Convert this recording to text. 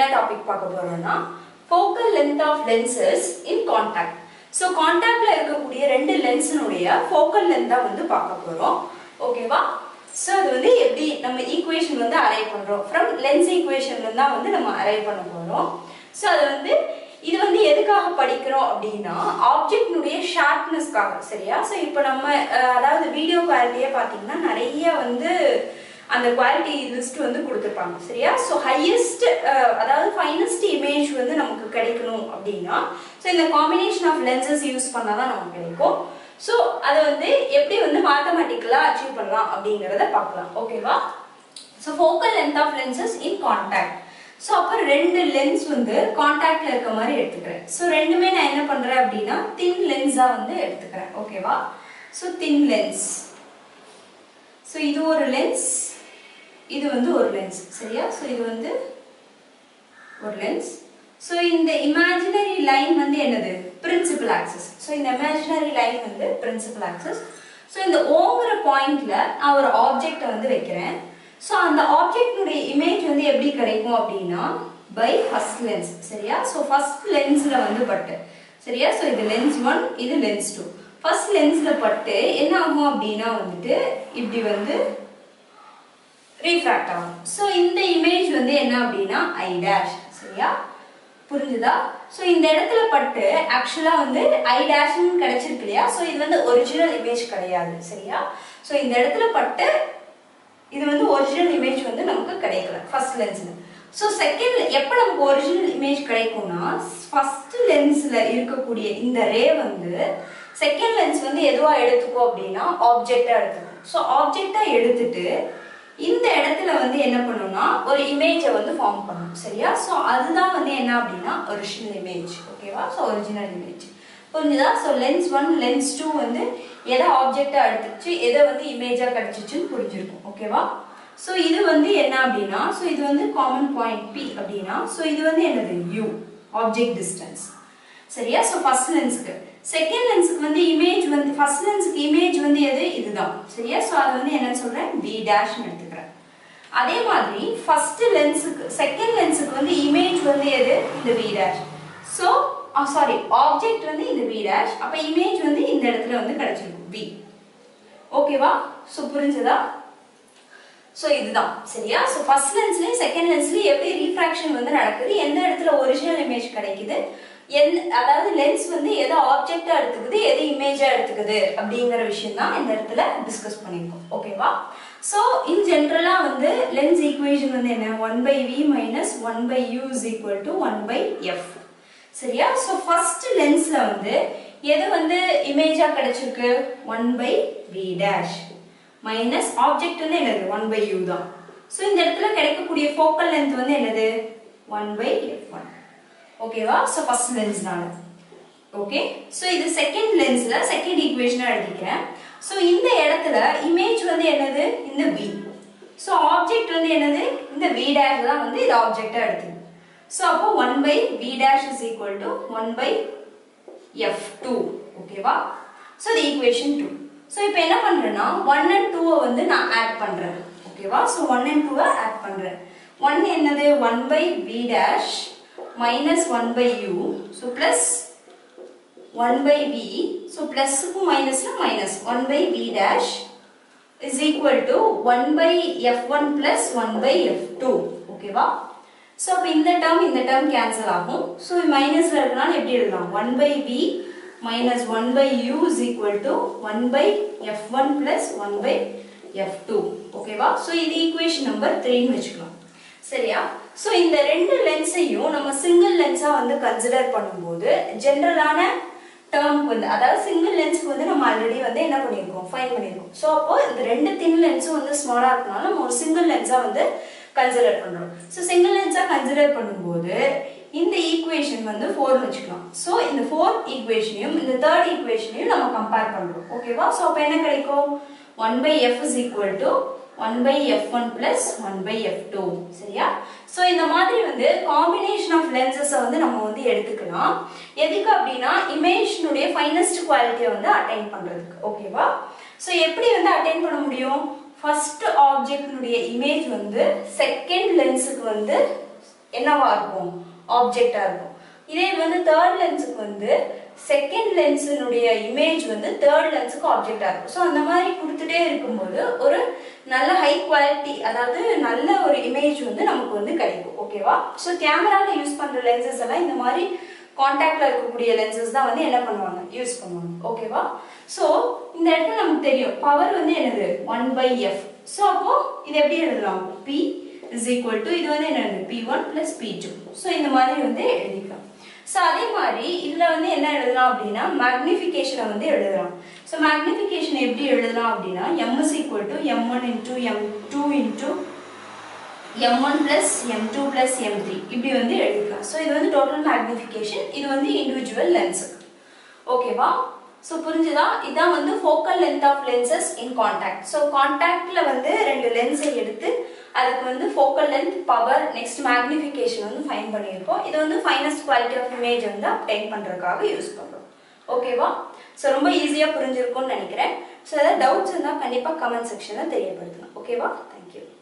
topic பார்க்க போறோம்னா focal length of lenses in contact so காண்டாக்ட்ல இருக்கக்கூடிய ரெண்டு லென்ஸினுடைய ஃபோக்கல் லென்த் தான் வந்து பார்க்க போறோம் ஓகேவா ஸோ அது வந்து எப்படி நம்ம ஈக்குவேஷன் வந்து அரைவ் பண்றோம் ஃப்ரம் லென்ஸ் ஈக்குவேஷன்ல தான் வந்து நம்ம அரைவ் பண்ண போறோம் ஸோ அது வந்து இது வந்து எதுக்காக படிக்கிறோம் அப்படின்னா ஆப்ஜெக்ட்னுடைய ஷார்ப்னஸ்க்காக சரியா ஸோ இப்போ நம்ம அஹ், அதாவது வீடியோ குவாலிட்டியே பார்த்தீங்கன்னா நிறைய வந்து அந்த குவாலிட்டி லிஸ்ட் வந்து கொடுத்துருப்பாங்க சரியா ஸோ ஹையஸ்ட் அதாவது ஃபைனஸ்ட் இமேஜ் வந்து நமக்கு கிடைக்கணும் அப்படின்னா ஸோ இந்த காம்பினேஷன் ஆஃப் லென்சஸ் யூஸ் பண்ணால் தான் நமக்கு கிடைக்கும் ஸோ அதை வந்து எப்படி வந்து மேத்தமெட்டிக்கலாக அச்சீவ் பண்ணலாம் அப்படிங்கிறத பார்க்கலாம் ஓகேவா so focal length of lenses in contact so அப்போ ரெண்டு லென்ஸ் வந்து காண்டாக்ட்ல இருக்க மாதிரி எடுத்துக்கிறேன் ஸோ ரெண்டுமே நான் என்ன பண்றேன் அப்படின்னா தின் லென்ஸாக வந்து எடுத்துக்கிறேன் ஓகேவா ஸோ தின் லென்ஸ் ஸோ இது ஒரு லென்ஸ் இது வந்து ஒரு லென்ஸ் சரியா ஸோ இது வந்து ஒரு லென்ஸ் ஸோ இந்த இமேஜினரி லைன் வந்து என்னது பிரின்சிபல் ஆக்சஸ் ஸோ இந்த இமேஜினரி லைன் வந்து பிரின்சிபல் ஆக்சஸ் ஸோ இந்த ஓங்கிற பாயிண்ட்ல நான் ஒரு ஆப்ஜெக்டை வந்து வைக்கிறேன் ஸோ அந்த ஆப்ஜெக்டினுடைய இமேஜ் வந்து எப்படி கிடைக்கும் அப்படின்னா பை ஃபர்ஸ்ட் லென்ஸ் சரியா ஸோ ஃபர்ஸ்ட் லென்ஸில் வந்து பட்டு சரியா ஸோ இது லென்ஸ் ஒன் இது லென்ஸ் டூ ஃபர்ஸ்ட் லென்ஸில் பட்டு என்ன ஆகும் அப்படின்னா வந்துட்டு இப்படி வந்து ரீஃப்ராக்ட் ஆகும் ஸோ இந்த இமேஜ் வந்து என்ன அப்படின்னா ஐ டேஷ் சரியா புரிஞ்சுதா ஸோ இந்த இடத்துல பட்டு ஆக்சுவலாக வந்து ஐ டேஷ்னு கிடைச்சிருக்கு இல்லையா ஸோ இது வந்து ஒரிஜினல் இமேஜ் கிடையாது சரியா ஸோ இந்த இடத்துல பட்டு இது வந்து ஒரிஜினல் இமேஜ் வந்து நமக்கு கிடைக்கல ஃபர்ஸ்ட் லென்ஸில் ஸோ செகண்ட் எப்போ நமக்கு ஒரிஜினல் இமேஜ் கிடைக்கும்னா ஃபர்ஸ்ட் லென்ஸில் இருக்கக்கூடிய இந்த ரே வந்து செகண்ட் லென்ஸ் வந்து எதுவாக எடுத்துக்கோ அப்படின்னா ஆப்ஜெக்டாக எடுத்துக்கும் ஸோ ஆப்ஜெக்டாக எடுத்துட்டு இந்த இடத்துல வந்து என்ன பண்ணும்னா ஒரு இமேஜை வந்து ஃபார்ம் பண்ணும் சரியா ஸோ அதுதான் வந்து என்ன அப்படின்னா ஒரிஜினல் இமேஜ் ஓகேவா ஸோ ஒரிஜினல் இமேஜ் புரிஞ்சுதா so lens one lens two வந்து எதை ஆப்ஜெக்டாக எடுத்துச்சு எதை வந்து இமேஜாக கிடச்சிச்சுன்னு புரிஞ்சிருக்கும் ஓகேவா ஸோ இது வந்து என்ன அப்படின்னா ஸோ இது வந்து காமன் பாயிண்ட் பி அப்படின்னா ஸோ இது வந்து என்னது யூ ஆப்ஜெக்ட் டிஸ்டன்ஸ் சரியா ஸோ ஃபர்ஸ்ட் லென்ஸுக்கு செகண்ட் லென்ஸுக்கு வந்து இமேஜ் வந்து ஃபர்ஸ்ட் லென்ஸுக்கு இமேஜ் வந்து எது இதுதான் சரியா ஸோ அது வந்து என்ன சொல்றேன் பி டேஷ்னு எடுத்துக்கிறேன் அதே மாதிரி ஃபர்ஸ்ட் லென்ஸுக்கு செகண்ட் லென்ஸுக்கு வந்து இமேஜ் வந்து எது இந்த P dash so sorry object வந்து இந்த பி டேஷ் அப்போ இமேஜ் வந்து இந்த இடத்துல வந்து கிடைச்சிருக்கும் பி ஓகேவா ஸோ புரிஞ்சதா ஸோ இதுதான் சரியா ஸோ ஃபர்ஸ்ட் லென்ஸ்லயும் செகண்ட் லென்ஸ்லயும் எப்படி ரீஃப்ராக்ஷன் வந்து நடக்குது எந்த இடத்துல ஒரிஜினல் இமேஜ் கிடைக்குது எந்த அதாவது லென்ஸ் வந்து எதை ஆப்ஜெக்டா எடுத்துக்குது எது இமேஜா எடுத்துக்குது அப்படிங்கிற விஷயம் தான் இந்த இடத்துல டிஸ்கஸ் பண்ணியிருக்கோம் ஓகேவா ஸோ இன் ஜென்ரலா வந்து லென்ஸ் ஈக்குவேஷன் வந்து என்ன one by v minus one by u is equal to one by f சரியா ஸோ ஃபர்ஸ்ட் லென்ஸ்ல வந்து எது வந்து இமேஜா கிடைச்சிருக்கு one by v dash minus object வந்து என்னது ஒன் பை யூ தான் ஸோ இந்த இடத்துல கிடைக்கக்கூடிய ஃபோக்கல் லென்த் வந்து என்னது ஒன் பை எஃப் ஒன் ஓகேவா ஸோ ஃபர்ஸ்ட் லென்ஸ்னால ஓகே ஸோ இது செகண்ட் லென்ஸ்ல செகண்ட் ஈக்குவேஷனாக எழுதிக்கிறேன் ஸோ இந்த இடத்துல இமேஜ் வந்து என்னது இந்த வி ஸோ ஆப்ஜெக்ட் வந்து என்னது இந்த வி டேஷ் தான் வந்து இது ஆப்ஜெக்டாக எடுத்துது ஸோ அப்போ one by v dash is equal to one by f two ஓகேவா ஸோ இது ஈக்குவேஷன் டூ ஸோ இப்போ என்ன பண்ணுறேன்னா ஒன் அண்ட் டூவை வந்து நான் ஆட் பண்ணுறேன் ஓகேவா ஸோ ஒன் அண்ட் டூவை ஆட் பண்ணுறேன் ஒன் என்னது one by v dash minus one by u so plus one by v so ப்ளஸ்க்கும் மைனஸ்ல minus one by v dash is equal to one by f one plus one by f two ஓகேவா so அப்போ இந்த term இந்த term cancel ஆகும் so மைனஸ்ல இருக்கனால எப்படி எழுதலாம் one by v minus one by u is equal to one by f one plus one by f two ஓகேவா ஸோ இது ஈக்குவேஷன் நம்பர் த்ரீன்னு வச்சுக்கலாம் சரியா ஸோ இந்த ரெண்டு லென்ஸையும் நம்ம சிங்கிள் லென்ஸாக வந்து கன்சிடர் பண்ணும்போது ஜென்ரலான டேர்ம்க்கு வந்து அதாவது சிங்கிள் லென்ஸ்க்கு வந்து நம்ம ஆல்ரெடி வந்து என்ன பண்ணியிருக்கோம் ஃபைன் பண்ணியிருக்கோம் ஸோ அப்போ இந்த ரெண்டு தின் லென்ஸும் வந்து ஸ்மாலாக இருக்கனால நம்ம ஒரு சிங்கிள் லென்ஸாக வந்து கன்சிடர் பண்ணுறோம் ஸோ சிங்கிள் லென்ஸாக கன்சிடர் பண்ணும்போது இந்த ஈக்குவேஷன் வந்து ஃபோர்னு வச்சுக்கலாம் ஸோ இந்த ஃபோர்த் ஈக்குவேஷனையும் இந்த தேர்ட் ஈக்குவேஷனையும் நம்ம கம்பேர் பண்ணுறோம் ஓகேவா ஸோ அப்போ என்ன கிடைக்கும் one by f is equal to one by f one plus one by f two சரியா ஸோ இந்த மாதிரி வந்து காம்பினேஷன் ஆஃப் லென்சஸை வந்து நம்ம வந்து எடுத்துக்கலாம் எதுக்கு அப்படின்னா இமேஜினுடைய ஃபைனஸ்ட் குவாலிட்டியை வந்து அட்டைன் பண்ணுறதுக்கு ஓகேவா ஸோ எப்படி வந்து அட்டைன் பண்ண முடியும் ஃபர்ஸ்ட் ஆப்ஜெக்டினுடைய இமேஜ் வந்து செகண்ட் லென்ஸுக்கு வந்து என்னவா இருக்கும் ஆப்ஜெக்டா இருக்கும் இதே இது வந்து தேர்ட் லென்ஸுக்கு வந்து செகண்ட் லென்ஸினுடைய இமேஜ் வந்து தேர்ட் லென்ஸுக்கு ஆப்ஜெக்டா இருக்கும் ஸோ அந்த மாதிரி கொடுத்துட்டே இருக்கும்போது ஒரு நல்ல ஹை குவாலிட்டி அதாவது நல்ல ஒரு இமேஜ் வந்து நமக்கு வந்து கிடைக்கும் ஓகேவா ஸோ கேமரால யூஸ் பண்ற லென்சஸ் எல்லாம் இந்த மாதிரி காண்டாக்ட்ல இருக்கக்கூடிய லென்சஸ் தான் வந்து என்ன பண்ணுவாங்க யூஸ் பண்ணுவாங்க ஓகேவா ஸோ இந்த இடத்துல நமக்கு தெரியும் பவர் வந்து என்னது ஒன் பை எஃப் ஸோ அப்போ இது எப்படி எழுதலாம் பி இஸ் ஈக்குவல் டு இது வந்து என்னது P one plus P two so இந்த மாதிரி வந்து எழுதிக்கலாம் ஸோ அதே மாதிரி இதில் வந்து என்ன எழுதலாம் அப்படின்னா மேக்னிஃபிகேஷனை வந்து எழுதலாம் ஸோ மேக்னிஃபிகேஷன் எப்படி எழுதலாம் அப்படின்னா m is equal to m one into m two into m one plus m two plus m three இப்படி வந்து எழுதிக்கலாம் ஸோ இது வந்து டோட்டல் மேக்னிஃபிகேஷன் இது வந்து இண்டிவிஜுவல் லென்ஸுக்கு ஓகேவா ஸோ புரிஞ்சுதா இதான் வந்து focal length of lenses in contact so காண்டாக்ட்ல வந்து ரெண்டு லென்ஸை எடுத்து அதுக்கு வந்து focal length power next magnification வந்து ஃபைன் பண்ணியிருக்கோம் இது வந்து ஃபைனஸ்ட் குவாலிட்டி ஆஃப் இமேஜ் வந்து அப்டைன் பண்ணுறதுக்காக யூஸ் பண்ணுறோம் ஓகேவா ஸோ ரொம்ப ஈஸியாக புரிஞ்சிருக்கும்னு நினைக்கிறேன் ஸோ ஏதாவது டவுட்ஸ் இருந்தால் கண்டிப்பாக கமெண்ட் செக்ஷனில் தெரியப்படுத்துங்க ஓகேவா தேங்க்யூ